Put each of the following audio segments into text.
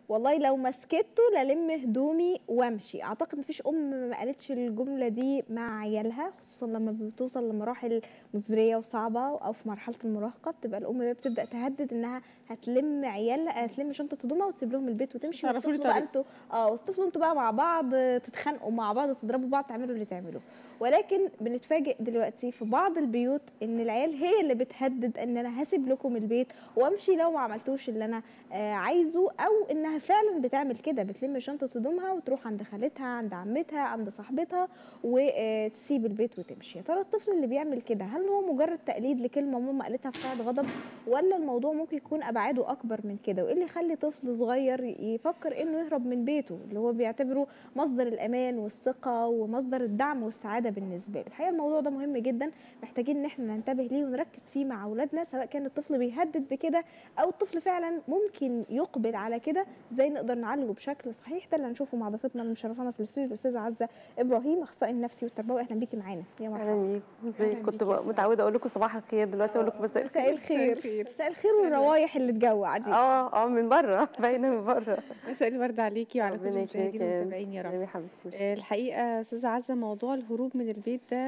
والله لو ما سكته للم هدومي وامشي اعتقد مفيش ام ما قالتش الجمله دي مع عيالها خصوصا لما بتوصل لمراحل مزريه وصعبه او في مرحله المراهقه بتبقى الام بقى بتبدا تهدد انها هتلم عيالها هتلم شنطه هدومها وتسيب لهم البيت وتمشي تعرفوا لي وتفضلوا بقى طريقة. انتوا اه وتفضلوا انتوا بقى مع بعض تتخانقوا مع بعض تضربوا بعض تعملوا اللي تعملوه ولكن بنتفاجئ دلوقتي في بعض البيوت ان العيال هي اللي بتهدد ان انا هسيب لكم البيت وامشي لو ما عملتوش اللي انا آه عايزه او انها فعلا بتعمل كده بتلم شنطه هدومها وتروح عند خالتها عند عمتها عند صاحبتها وتسيب البيت وتمشي يا ترى الطفل اللي بيعمل كده هل هو مجرد تقليد لكلمه ماما قالتها في ساعه غضب ولا الموضوع ممكن يكون ابعاده اكبر من كده وايه اللي يخلي طفل صغير يفكر انه يهرب من بيته اللي هو بيعتبره مصدر الامان والثقه ومصدر الدعم والسعاده بالنسبه له الحقيقه الموضوع ده مهم جدا محتاجين ان احنا ننتبه ليه ونركز فيه مع اولادنا سواء كان الطفل بيهدد بكده او الطفل فعلا ممكن يقبل على كده ازاي نقدر نعالجه بشكل صحيح ده اللي هنشوفه مع ضيفتنا المشرفانا في الاستوديو الاستاذه عزه ابراهيم اخصائي النفسي والتربوي اهلا بيكي معانا يا مرحبا اهلا بيكم ازيك أهلاً كنت بيكي يا بقى متعوده اقول لكم صباح الخير دلوقتي اقول لكم مساء مساء الخير الخير مساء الخير والروايح اللي تجوع دي اه اه من بره باينه من بره مساء الورد عليكي وعلى كل ربنا المشاهدين يكرمك والمتابعين يا رب تسلمي يا حبيبتي ميرسي. آه، الحقيقه استاذه عزه موضوع الهروب من البيت ده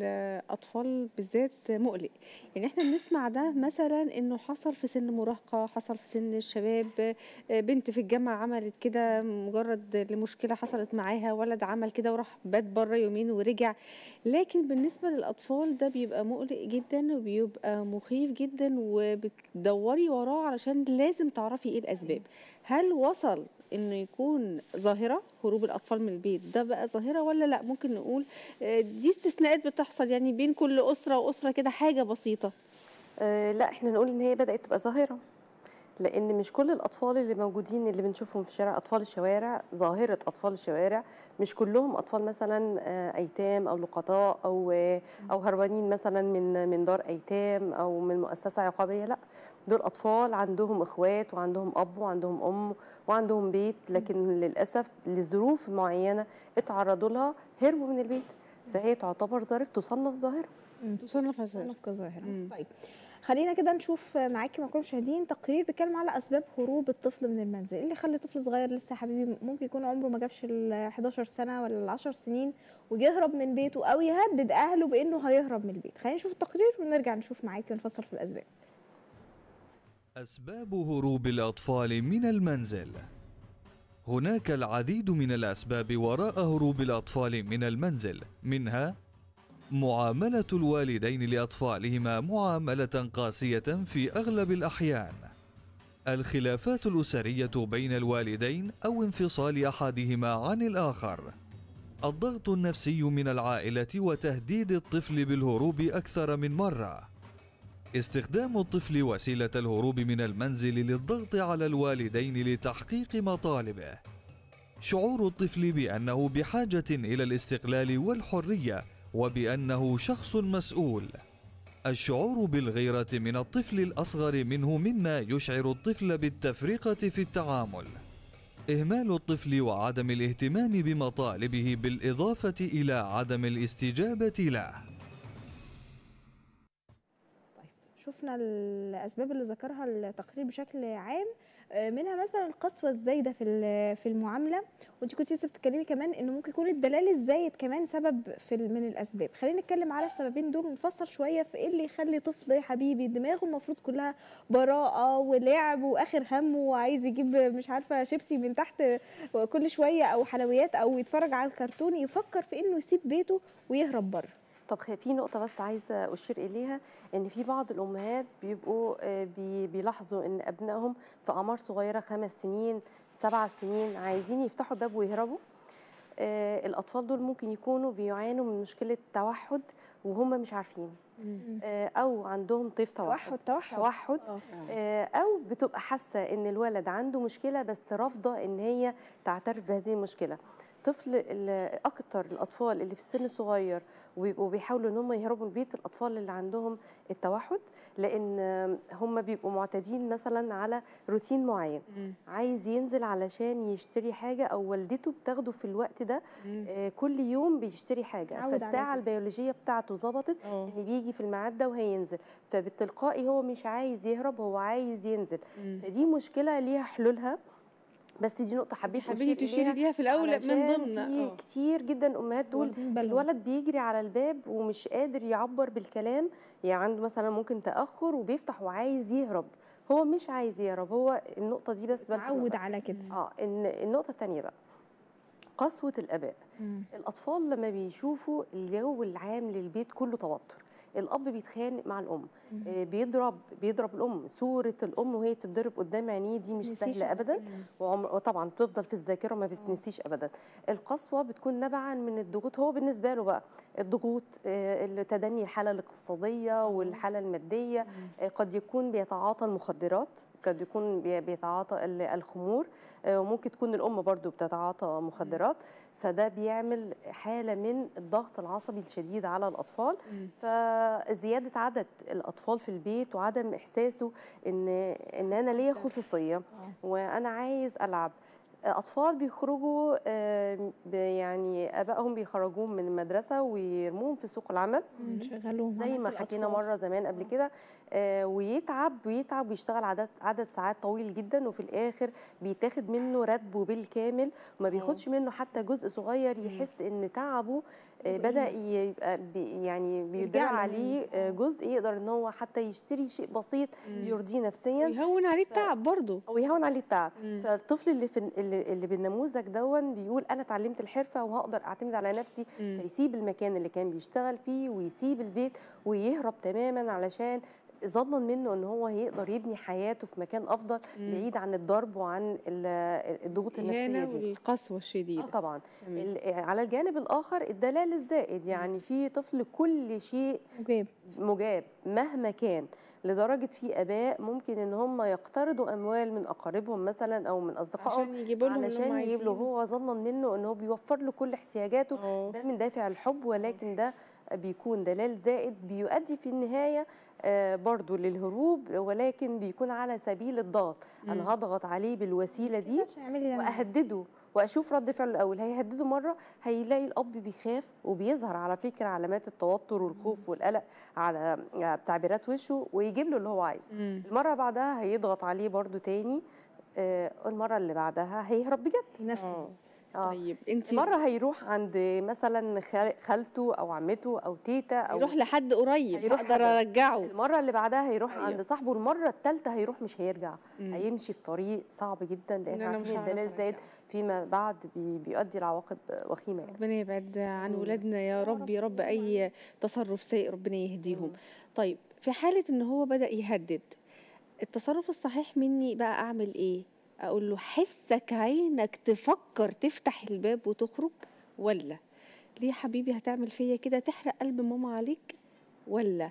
للاطفال بالذات مقلق يعني احنا بنسمع ده مثلا انه حصل في سن مراهقه حصل في سن الشباب آه، بنت في الجامعه عملت كده مجرد لمشكله حصلت معاها ولد عمل كده وراح بات بره يومين ورجع لكن بالنسبه للاطفال ده بيبقى مقلق جدا وبيبقى مخيف جدا وبتدوري وراه علشان لازم تعرفي ايه الاسباب هل وصل انه يكون ظاهره هروب الاطفال من البيت ده بقى ظاهره ولا لا ممكن نقول آه، دي استثناءات بتحصل يعني بين كل اسره واسره كده حاجه بسيطه آه لا احنا نقول ان هي بدات تبقى ظاهره لان مش كل الاطفال اللي موجودين اللي بنشوفهم في الشارع اطفال الشوارع ظاهره اطفال الشوارع مش كلهم اطفال مثلا آه، ايتام او لقطاء او آه، او هربانين مثلا من من دار ايتام او من مؤسسه عقابيه لا دول اطفال عندهم اخوات وعندهم اب وعندهم ام وعندهم بيت لكن للاسف لظروف معينه اتعرضوا لها هربوا من البيت فهي تعتبر ظاهره تصنف ظاهره تصنف ازاي تصنف كظاهره مم. طيب خلينا كده نشوف معاكي مع كل المشاهدين تقرير بيتكلم على اسباب هروب الطفل من المنزل ايه اللي يخلي طفل صغير لسه يا حبيبي ممكن يكون عمره ما جابش ال 11 سنه ولا ال 10 سنين ويهرب من بيته او يهدد اهله بانه هيهرب من البيت خلينا نشوف التقرير ونرجع نشوف معاكي ونفصل في الاسباب أسباب هروب الأطفال من المنزل هناك العديد من الأسباب وراء هروب الأطفال من المنزل منها معاملة الوالدين لأطفالهما معاملة قاسية في أغلب الأحيان الخلافات الأسرية بين الوالدين أو انفصال أحدهما عن الآخر الضغط النفسي من العائلة وتهديد الطفل بالهروب أكثر من مرة استخدام الطفل وسيلة الهروب من المنزل للضغط على الوالدين لتحقيق مطالبه. شعور الطفل بأنه بحاجة إلى الاستقلال والحرية وبأنه شخص مسؤول. الشعور بالغيرة من الطفل الأصغر منه مما يشعر الطفل بالتفرقة في التعامل. إهمال الطفل وعدم الاهتمام بمطالبه بالإضافة إلى عدم الاستجابة له. شفنا الاسباب اللي ذكرها التقرير بشكل عام آه، منها مثلا القسوه الزايده في ال- في المعامله وانت كنت لسه بتتكلمي كمان انه ممكن يكون الدلال الزايد كمان سبب في ال- من الاسباب خلينا نتكلم على السببين دول ونفسر شويه في ايه اللي يخلي طفل يا حبيبي دماغه المفروض كلها براءه ولعب واخر همه وعايز يجيب مش عارفه شيبسي من تحت كل شويه او حلويات او يتفرج على الكرتون يفكر في انه يسيب بيته ويهرب بره طب خ- في نقطة بس عايزة أشير إليها إن في بعض الأمهات بيبقوا آه، بي- بيلاحظوا إن أبنائهم في أعمار صغيرة خمس سنين سبع سنين عايزين يفتحوا الباب ويهربوا آه، الأطفال دول ممكن يكونوا بيعانوا من مشكلة توحد وهم مش عارفين آه، أو عندهم طيف توحد توحد توحد توحد آه. آه، او بتبقى حاسه ان الولد عنده مشكله بس رافضه ان هي تعترف بهذه المشكله طفل ال- اكتر الاطفال اللي في السن الصغير وبيبقوا بيحاولوا ان هم يهربوا من البيت الاطفال اللي عندهم التوحد لان آه، هم بيبقوا معتادين مثلا على روتين معين مم. عايز ينزل علشان يشتري حاجه او والدته بتاخده في الوقت ده مم. آه، كل يوم بيشتري حاجه اتعود على فالساعه كده. البيولوجيه بتاعته ظبطت اه ان بيجي في الميعاد ده وهينزل فبالتلقائي هو مش عايز يهرب هو عايز ينزل مم. فدي مشكله ليها حلولها بس دي نقطه حبيت حبيتي أشير تشيري إليها بيها في الاول من علشان ضمن في آه. كتير جدا امهات دول واخدين بالهم. الولد بيجري على الباب ومش قادر يعبر بالكلام يعني عنده مثلا ممكن تاخر وبيفتح وعايز يهرب هو مش عايز يهرب هو النقطه دي بس بلفت تعود نظرك. على كده اه ان النقطه الثانيه بقى قسوه الاباء مم. الاطفال لما بيشوفوا الجو العام للبيت كله توتر الاب بيتخانق مع الام مم. آه، بيضرب بيضرب الام صوره الام وهي تتضرب قدام عينيه دي مش نسيش سهله ابدا وعمر وطبعا بتفضل في الذاكره ما بتنسيش ابدا القسوه بتكون نبعا من الضغوط هو بالنسبه له بقى الضغوط آه، التدني الحاله الاقتصاديه والحاله الماديه آه، قد يكون بيتعاطى المخدرات قد يكون بي- بيتعاطى ال- الخمور آه، وممكن تكون الام برضو بتتعاطى مخدرات فده بيعمل حاله من الضغط العصبي الشديد على الاطفال مم. فزياده عدد الاطفال في البيت وعدم احساسه ان ان انا ليا خصوصيه وانا عايز العب اطفال بيخرجوا آم، ب- يعني ابائهم بيخرجوهم من المدرسه ويرموهم في سوق العمل شغلوهم زي ما حكينا مره زمان قبل كده آه، ويتعب ويتعب ويشتغل عدد عدد ساعات طويل جدا وفي الاخر بيتاخد منه راتبه بالكامل وما بياخدش منه حتى جزء صغير يحس ان تعبه آه، بدا يبقى بي يعني بيدعى يرجع له عليه آه، جزء يقدر ان هو حتى يشتري شيء بسيط يرضيه نفسيا يهون عليه التعب برضه او يهون عليه التعب مم. فالطفل اللي في اللي, اللي بالنموذج دون بيقول انا اتعلمت الحرفه وهقدر اعتمد على نفسي مم. فيسيب المكان اللي كان بيشتغل فيه ويسيب البيت ويهرب تماما علشان ظنا منه ان هو هيقدر يبني حياته في مكان افضل مم. بعيد عن الضرب وعن ال- الضغوط النفسيه الإهانة دي والقسوة اه الشديدة طبعا تمام. ال- على الجانب الاخر الدلال الزائد يعني في طفل كل شيء مجاب مجاب مهما كان لدرجه في اباء ممكن ان هم يقترضوا اموال من اقاربهم مثلا او من اصدقائهم عشان يجيبوا لهم اللي هم علشان يجيب له عايزينه. هو ظنا منه ان هو بيوفر له كل احتياجاته آه. ده من دافع الحب ولكن ده بيكون دلال زائد بيؤدي في النهايه آه، برضو للهروب ولكن بيكون على سبيل الضغط مم. انا هضغط عليه بالوسيله دي عشان يعمل لي اللي أنا عايزاه. واهدده واشوف رد فعله الاول هيهدده مره هيلاقي الاب بيخاف وبيظهر على فكره علامات التوتر والخوف والقلق على تعبيرات وشه ويجيب له اللي هو عايزه مم. المره بعدها هيضغط عليه برضو تاني آه، المره اللي بعدها هيهرب بجد ينفذ آه. آه. طيب انت مرة هيروح عند مثلا خال- خالته او عمته او تيتا او يروح لحد قريب هيروح اقدر حد- ارجعه المرة اللي بعدها هيروح أيوة. عند صاحبه المرة الثالثة هيروح مش هيرجع مم. هيمشي في طريق صعب جدا إن لان أنا مش عارفين هعرف الدلال زائد أرجعه. فيما بعد بي بيؤدي لعواقب وخيمة يعني ربنا يبعد عن مم. ولادنا يا رب يا رب اي تصرف سيء ربنا يهديهم مم. طيب في حالة ان هو بدأ يهدد التصرف الصحيح مني بقى اعمل ايه اقول له حسك عينك تفكر تفتح الباب وتخرج ولا ليه يا حبيبي هتعمل فيا كده تحرق قلب ماما عليك ولا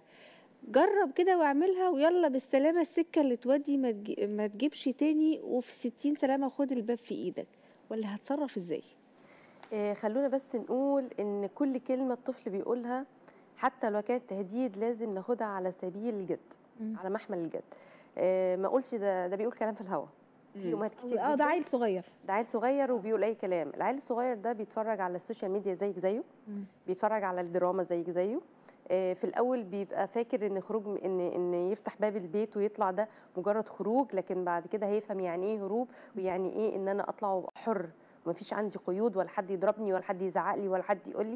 جرب كده واعملها ويلا بالسلامة السكة اللي تودي ما, تجي ما تجيبش تاني وفي ستين سلامة خد الباب في ايدك ولا هتصرف ازاي آه، خلونا بس نقول ان كل كلمة الطفل بيقولها حتى لو كانت تهديد لازم ناخدها على سبيل الجد مم. على محمل الجد آه، ما اقولش ده ده بيقول كلام في الهوا في مم. امهات كتير اه ده جداً عيل صغير ده عيل صغير وبيقول اي كلام العيل الصغير ده بيتفرج على السوشيال ميديا زيك زيه مم. بيتفرج على الدراما زيك زيه آه، في الاول بيبقى فاكر ان خروج ان ان يفتح باب البيت ويطلع ده مجرد خروج لكن بعد كده هيفهم يعني ايه هروب ويعني ايه ان انا اطلع وابقى حر ومفيش عندي قيود ولا حد يضربني ولا حد يزعق لي ولا حد يقول لي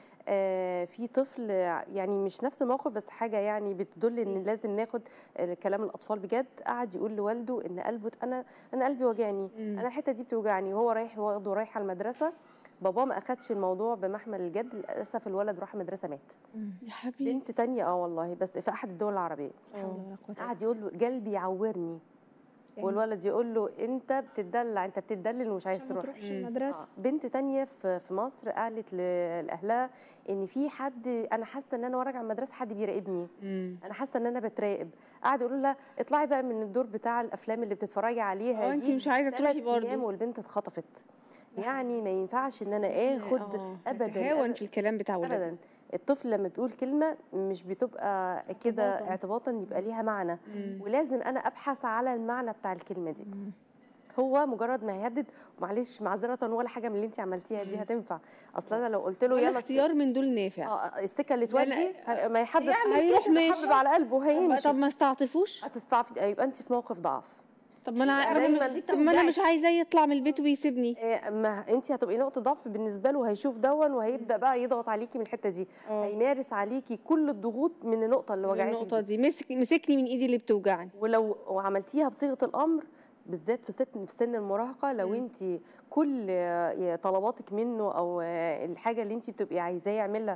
آه، في طفل يعني مش نفس الموقف بس حاجه يعني بتدل ان لازم ناخد آه، كلام الاطفال بجد قعد يقول لوالده ان قلبه انا انا قلبي وجعني مم. انا الحته دي بتوجعني وهو رايح واخده رايح على المدرسه باباه ما اخدش الموضوع بمحمل الجد للاسف الولد راح المدرسه مات يا حبيبي بنت تانية اه والله بس في احد الدول العربيه لا حول ولا قوة إلا قعد يقول له قلبي يعورني يعني والولد يقول له انت بتدلع انت بتدلل ومش عايز عشان ما تروح تروحش مم. المدرسة آه. بنت تانية في في مصر قالت ل- لاهلها ان في حد انا حاسه ان انا وراجعه المدرسه حد بيراقبني مم. انا حاسه ان انا بتراقب قعد يقولوا لها اطلعي بقى من الدور بتاع الافلام اللي بتتفرجي عليها اه انت دي مش عايزه تروحي ثلاث ايام برضه والبنت اتخطفت يعني ما ينفعش ان انا اخد آه، ابدا نتهاون أبداً. في الكلام بتاع ولادنا ابدا الطفل لما بيقول كلمه مش بتبقى كده اعتباطاً. اعتباطا يبقى ليها معنى مم. ولازم انا ابحث على المعنى بتاع الكلمه دي مم. هو مجرد ما يهدد معلش معذره ولا حاجه من اللي انت عملتيها دي مم. هتنفع اصل انا لو قلت له ولا يلا اختيار من دول نافع اه السكه اللي لا، لا، تودي ه- ما يحبب هيروح كده ماشي. يحبب على قلبه طب, هيمشي طب ما استعطفوش هتستعفي يبقى انت في موقف ضعف طب ما انا دايماً ما أنا- طب ما انا مش عايزاه يطلع من البيت ويسيبني آه، ما انت هتبقي نقطه ضعف بالنسبه له هيشوف دون وهيبدا بقى يضغط عليكي من الحته دي اه هيمارس عليكي كل الضغوط من النقطه اللي وجعتك النقطه دي. دي مسك مسكني من ايدي اللي بتوجعني ولو وعملتيها بصيغه الامر بالذات في سن في سن المراهقه لو مم. انت كل آه، طلباتك منه او آه، الحاجه اللي انت بتبقي عايزاه يعملها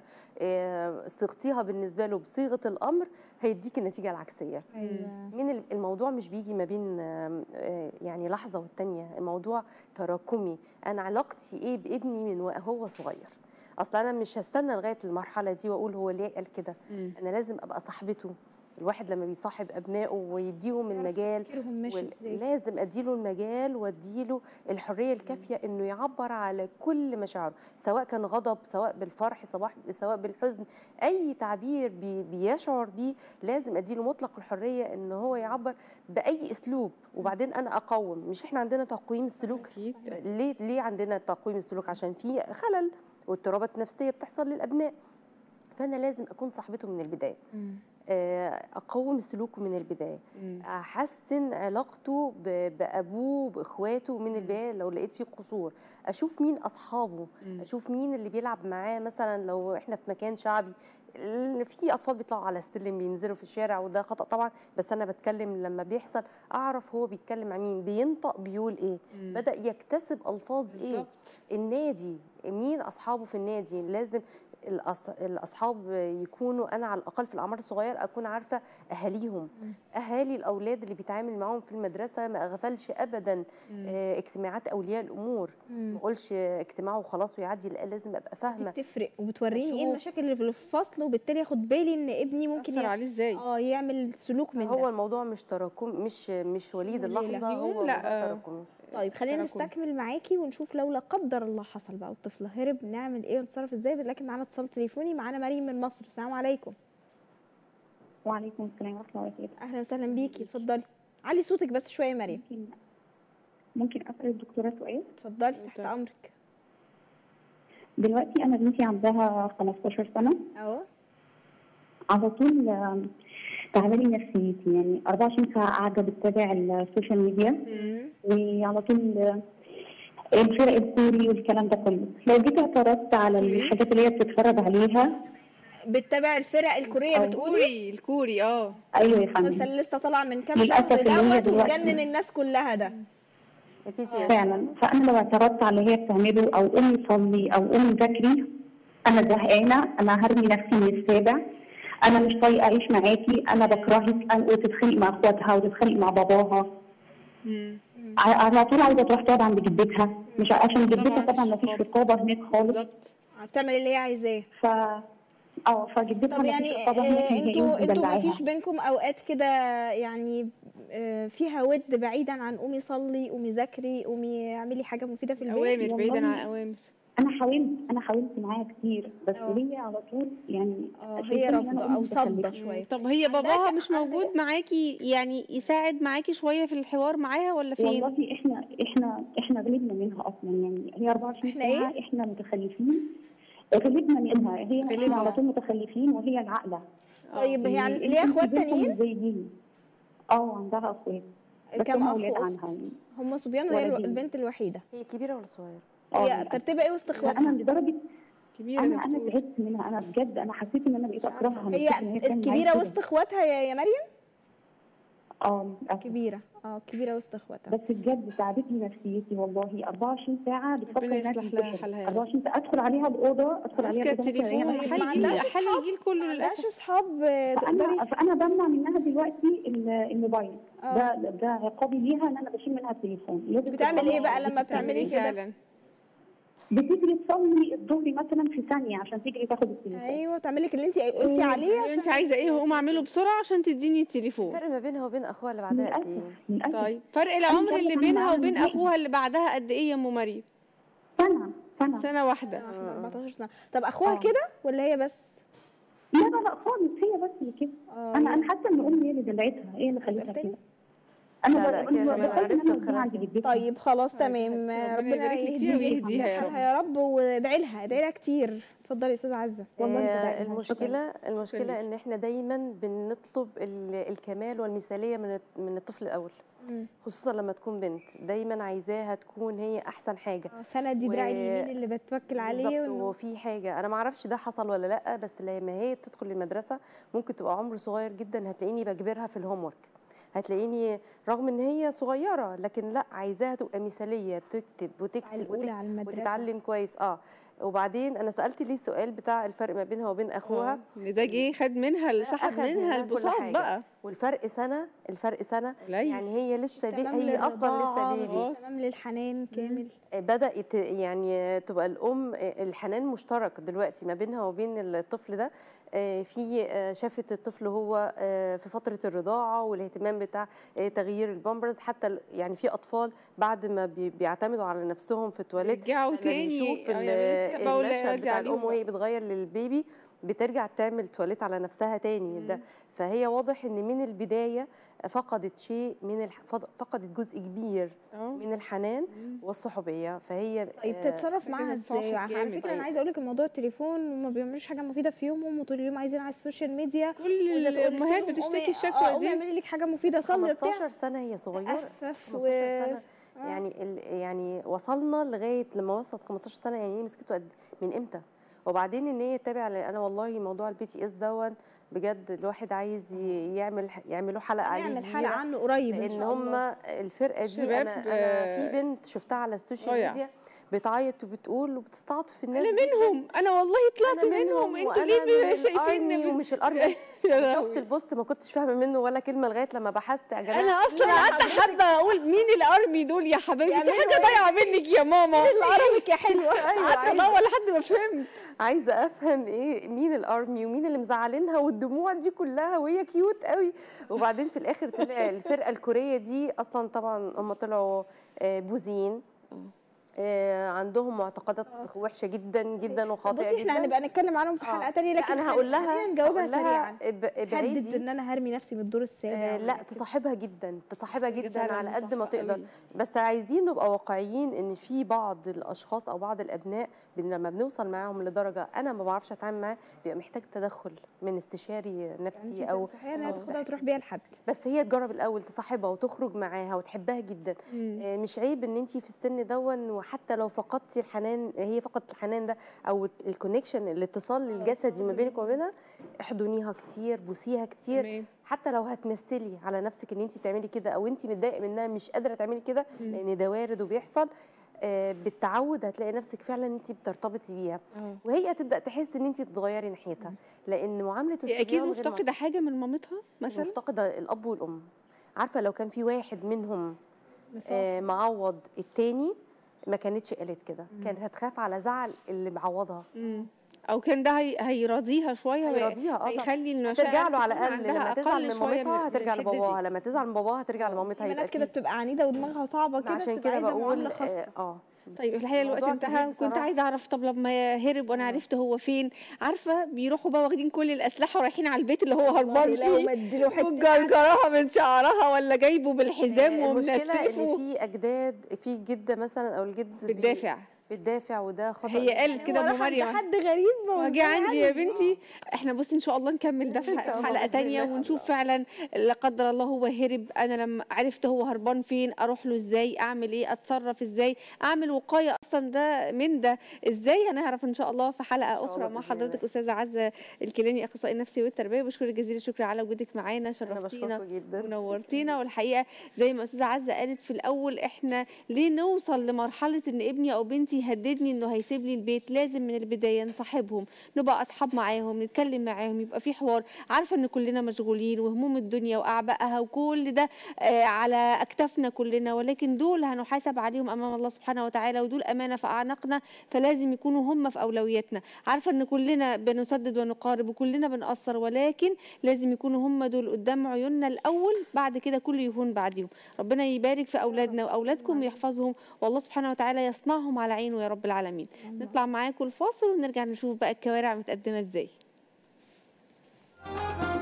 آه، صيغتيها بالنسبه له بصيغه الامر هيديكي النتيجه العكسيه ايوه من ال- الموضوع مش بيجي ما بين آم، آه، يعني لحظه والتانيه الموضوع تراكمي انا علاقتي ايه بابني من وهو صغير اصل انا مش هستنى لغايه المرحله دي واقول هو ليه قال كده مم. انا لازم ابقى صاحبته الواحد لما بيصاحب ابنائه ويديهم المجال تفكيرهم ماشي وال- ازاي لازم اديله المجال واديله الحريه الكافيه انه يعبر على كل مشاعره سواء كان غضب سواء بالفرح سواء سواء بالحزن اي تعبير بي بيشعر بيه لازم اديله مطلق الحريه ان هو يعبر باي اسلوب وبعدين انا اقوم مش احنا عندنا تقويم السلوك اكيد ليه ليه عندنا تقويم السلوك عشان في خلل واضطرابات نفسيه بتحصل للابناء فانا لازم اكون صاحبته من البدايه مم. آه، اقوم سلوكه من البدايه مم. احسن علاقته ب- بابوه باخواته من مم. البدايه لو لقيت فيه قصور اشوف مين اصحابه مم. اشوف مين اللي بيلعب معاه مثلا لو احنا في مكان شعبي ال- في اطفال بيطلعوا على السلم بينزلوا في الشارع وده خطا طبعا بس انا بتكلم لما بيحصل اعرف هو بيتكلم مع مين بينطق بيقول ايه مم. بدا يكتسب الفاظ ايه بالظبط. النادي مين اصحابه في النادي لازم الأص- الاصحاب يكونوا انا على الاقل في الاعمار الصغيره اكون عارفه اهاليهم مم. اهالي الاولاد اللي بيتعامل معاهم في المدرسه ما اغفلش ابدا مم. آه، اجتماعات اولياء الامور ما مم. اقولش اجتماع وخلاص ويعدي لا لازم ابقى دي فاهمه بتفرق وبتوريني ايه أشوف. المشاكل اللي في الفصل وبالتالي اخد بالي ان ابني ممكن أثر يع- عليه ازاي اه يعمل سلوك من هو ده الموضوع مش تراكم مش مش وليد وليلة. اللحظه يوم هو لا، موضوع آه. تراكمي طيب خلينا تراكمي. نستكمل معاكي ونشوف لو لا قدر الله حصل بقى والطفل هرب نعمل ايه ونتصرف ازاي لكن معانا اتصال تليفوني معانا مريم من مصر السلام عليكم وعليكم السلام ورحمة الله وبركاته اهلا وسهلا بيكي اتفضلي علي صوتك بس شويه يا مريم ممكن ممكن أسأل الدكتورة سؤال اتفضلي تحت اتفضلي. امرك دلوقتي أنا بنتي عندها 15 سنة اهو على طول آم، تعبانة نفسيتي يعني 24 ساعة قاعدة بتتابع السوشيال ميديا مم. وعلى طول آه، الفرق الكوري والكلام ده كله لو جيت اعترضت على الحاجات اللي هي بتتفرج عليها بتتابع الفرق الكوريه أو بتقولي الكوري الكوري اه ايوه يا المسلسل فندم اللي لسه طالع من كام للأسف شهر اللي هي دوت دلوقتي. ومجنن الناس كلها ده البي تي اس فعلا فانا لو اعترضت على اللي هي بتعمله او قومي صلي او قومي ذاكري انا زهقانه انا هرمي نفسي من السابع انا مش طايقه اعيش معاكي انا بكرهك أنا- وتتخانق مع اخواتها وتتخانق مع باباها مم. ع- على طول عايزه تروح تقعد عند جدتها مش عشان جدتها طبعاً طبعا مش ما فيش رقابة. رقابه هناك خالص بالظبط بتعمل اللي هي عايزاه ف اه فجدتها طب ما يعني فيش رقابه هناك آه، نهائي انتوا انتوا ما ومدلعاها. فيش بينكم اوقات كده يعني آه، فيها ود بعيدا عن قومي صلي قومي ذاكري قومي اعملي حاجه مفيده في البيت اوامر بعيدا والله. عن اوامر انا حاولت انا حاولت معاها كتير بس اه. هي على طول يعني اه شايفاني هي إن أنا رافضه أم او صاده متخلفة. شويه طب هي عندها باباها ك- مش عندها- موجود معاكي يعني يساعد معاكي شويه في الحوار معاها ولا فين والله احنا احنا احنا غلبنا منها اصلا يعني هي 24 إحنا ساعه إيه؟ احنا متخلفين غلبنا منها هي غلبنا. احنا على طول متخلفين وهي العاقله طيب هي عن- يعني ليها انتوا اخوات بنتكم تانيين زي دي اه عندها اخوات بس كام هم اخ اولاد واخت عنها يعني هم صبيان وهي الو- ولدين. البنت الوحيده هي كبيره ولا صغيره؟ اه هي للأسف. ترتيبها ايه وسط انا اخواتها لدرجه كبيره انا انا دكتور. تعبت منها انا بجد انا حسيت ان انا بقيت اكرهها من هي كتر ما هي بتعمل معايا الكبيره كده. وسط اخواتها يا يا مريم اه للأسف. كبيره اه كبيره وسط اخواتها بس بجد تعبتني نفسيتي والله 24 ساعة بتفكر ربنا انها يصلح لها تنتحر حالها يا رب. 24 ساعة ادخل عليها الأوضة ادخل عليها ماسكه الأوضة مثلاً التليفون هي ما حل الجيل عندهاش حل الجيل كله ما عندهاش للاسف اصحاب آه، تقدري فأنا فأنا بمنع منها دلوقتي ال- الموبايل اه ده ده عقابي ليها ان انا بشيل منها التليفون لازم بتعمل تبقى ايه بقى معايا. لما بتعملي كده فعلا بتجري تصلي الظهر مثلا في ثانية عشان تجري تاخد التليفون ايوه تعملي لك اللي انت قلتي عليه انت عايزه ايه هقوم اعمله بسرعه عشان تديني التليفون الفرق ما بينها وبين اخوها اللي بعدها قد للأسف ايه؟ للأسف طيب فرق العمر اللي بتعامل بينها معاها وبين نهائي. اخوها اللي بعدها قد ايه يا ام مريم سنة سنة سنه واحده احنا 14 سنه طب اخوها اه. كده ولا هي بس لا لا لا خالص هي بس اللي كده اه انا انا حاسة ان امي هي اللي دلعتها هي اللي سؤال خلتها تاني؟ كده انا لا، لا، ب- كده أنا تمام، بخاف إن عرفت أنا الخلاف أوديها عند ده. جدتها. طيب خلاص طيب، تمام ربنا ربنا يبارك لك فيها يهديها ويهديها يا رب. يا رب وادعي لها ادعي لها كتير اتفضلي يا استاذه عزه والله آه، بدأنا. المشكله المشكله خير. ان احنا دايما بنطلب ال- الكمال والمثاليه من الط- من الطفل الاول مم. خصوصا لما تكون بنت دايما عايزاها تكون هي احسن حاجه آه، سندي دراعي و- اليمين اللي بتوكل عليه بالظبط وإنه- وفي حاجه انا ما اعرفش ده حصل ولا لا بس لما هي تدخل المدرسه ممكن تبقى عمر صغير جدا هتلاقيني بجبرها في الهوم ورك هتلاقيني رغم ان هي صغيره لكن لا عايزاها تبقى مثاليه تكتب على وتكتب الاولى وتكتب على المدرسه وتتعلم كويس اه وبعدين انا سالت ليه السؤال بتاع الفرق ما بينها وبين اخوها آه، إن ده جه خد منها اللي سحب أخد منها منها كل البساط حاجة. بقى والفرق سنه الفرق سنه قليل يعني هي لسه بي... تمام هي اصلا للرضاعة، لسه بيبي مش تمام للحنان كامل بدات يعني تبقى الام الحنان مشترك دلوقتي ما بينها وبين الطفل ده آه، في آه، شافت الطفل هو آه، في فتره الرضاعه والاهتمام بتاع آه، تغيير البامبرز حتى ال- يعني في اطفال بعد ما بي- بيعتمدوا على نفسهم في التواليت رجعوا لما تاني بيشوف آه، ال- يعني بتبقوا المشهد راجع بتاع عليهم الام وهي بتغير للبيبي بترجع تعمل تواليت على نفسها تاني ده مم. فهي واضح ان من البدايه فقدت شيء من الح... فض- فقدت جزء كبير اه من الحنان مم. والصحوبيه فهي طيب آه، تتصرف معاها فكرة ازاي صاحب على جامد. فكره انا عايزه اقول لك الموضوع التليفون وما بيعملوش حاجه مفيده في يومهم وطول اليوم عايزين على السوشيال ميديا كل وإذا قلت الامهات لهم بتشتكي قومي- الشكوى اه قومي دي اعملي لك حاجه مفيده صلي بتاع 15 سنه هي صغيره افف 15 و سنه يعني ال... يعني وصلنا لغايه لما وصلت 15 سنه يعني هي مسكته قد من امتى وبعدين ان هي تتابع لأن انا والله موضوع البي تي اس دون بجد الواحد عايز ي- يعمل يعملوا حلقه عليه نعمل كبيرة. حلقه عنه قريب ان لان شاء هم الله الفرقه دي شباب، انا انا آه، في بنت شفتها على السوشيال ضايع. ميديا بتعيط وبتقول وبتستعطف الناس انا جداً. منهم انا والله طلعت أنا منهم انتوا وأنا ليه من مش شايفين الأرمي ومش الارمي يا لهوي. شفت البوست ما كنتش فاهمه منه ولا كلمه لغايه لما بحثت يا جماعه انا اصلا قعدت حابه اقول مين الارمي دول يا حبايبي دي يعملوا حاجه ضايعه منك يا ماما اللي قربك يا حلوه ايوه قعدت عايزه ادور لحد ما فهمت عايزه افهم ايه مين الارمي ومين اللي مزعلينها والدموع دي كلها وهي كيوت قوي وبعدين في الاخر طلع الفرقه الكوريه دي اصلا طبعا هم طلعوا آه، بوذيين آه، عندهم معتقدات وحشه جدا جدا وخاطئه بصي احنا جدا هنبقى نتكلم عنهم في آه. حلقه تانية لا، لكن انا هقول لها خلينا نجاوبها هقول لها سريعا اب- هدد ابعدي ان انا هرمي نفسي من الدور السابع آه، لا ولا كده. تصاحبها جدا تصاحبها دي جدا فعلاً على قد ما صح تقدر قوي. بس عايزين نبقى واقعيين ان في بعض الاشخاص او بعض الابناء بن- لما بنوصل معاهم لدرجه انا ما بعرفش اتعامل معاه بيبقى محتاج تدخل من استشاري نفسي انت او تنصحيها انها أو تاخدها وتروح بيها لحد بس هي تجرب الاول تصاحبها وتخرج معاها وتحبها جدا مم. آه، مش عيب ان انت في السن دون وحتى لو فقدتي الحنان هي فقدت الحنان ده او الكونكشن الاتصال الجسدي ما بينك وما بينها احضنيها كتير بوسيها كتير تمام حتى لو هتمثلي على نفسك ان انت بتعملي كده او انت متضايقه منها مش قادره تعملي كده مم. لان ده وارد وبيحصل آه، بالتعود هتلاقي نفسك فعلا انت بترتبطي بيها اه وهي تبدا تحس ان انت تتغيري ناحيتها لان معامله هي اكيد الصبيان غير مفتقده حاجه من مامتها مثلا مفتقده الاب والام عارفه لو كان في واحد منهم بس آه، معوض التاني ما كانتش قالت كده كانت هتخاف على زعل اللي معوضها مم. او كان ده هي- هيراضيها شويه وهي- هيراضيها اه طبعاً. هيخلي المشاعر ترجع له على تكون الاقل عندها لما تزعل أقل من شوية مامتها هترجع الحدة دي. لباباها لما تزعل من باباها هترجع في لمامتها بنات يبقى كده في- بتبقى عنيده ودماغها صعبه كده عشان بتبقى كده عايزة بقول معاملة خاصه اه آه. طيب الحقيقه الوقت الموضوع انتهى كبير وكنت بصراحة. عايزه اعرف طب لما هرب وانا آه. عرفت هو فين عارفه بيروحوا بقى واخدين كل الاسلحه ورايحين على البيت اللي هو والله هربان لو فيه مديله حته ومجرجراها من شعرها ولا جايبه بالحزام آه، المشكله ان ومنتفه في اجداد في جده مثلا او الجد بي- بتدافع بتدافع وده خطا هي قالت كده هو ام راح عند مريم حد غريب واجي عندي يا بنتي احنا بصي ان شاء الله نكمل ده في إن شاء في الله حلقه بإذن تانية الله. ونشوف فعلا لا قدر الله هو هرب انا لما عرفت هو هربان فين اروح له ازاي اعمل ايه اتصرف ازاي اعمل وقايه اصلا ده من ده ازاي هنعرف ان شاء الله في حلقه شاء اخرى الله مع بإذن حضرتك الله. استاذه عزه الكيلاني اخصائي النفسي والتربيه بشكرك جزيل الشكر على وجودك معانا انا شرفتينا بشكركم جدا ونورتينا والحقيقه زي ما استاذه عزه قالت في الاول احنا ليه نوصل لمرحله ان ابني او بنتي يهددني انه هيسيب لي البيت لازم من البدايه نصاحبهم نبقى اصحاب معاهم نتكلم معاهم يبقى في حوار عارفه ان كلنا مشغولين وهموم الدنيا واعبائها وكل ده آه، على اكتافنا كلنا ولكن دول هنحاسب عليهم امام الله سبحانه وتعالى ودول امانه في اعناقنا فلازم يكونوا هم في اولوياتنا عارفه ان كلنا بنسدد ونقارب وكلنا بنقصر ولكن لازم يكونوا هم دول قدام عيوننا الاول بعد كده كله يهون بعديهم ربنا يبارك في اولادنا واولادكم ويحفظهم والله سبحانه وتعالى يصنعهم على عينه يا رب العالمين نطلع معاكم الفاصل ونرجع نشوف بقى الكوارع متقدمه ازاي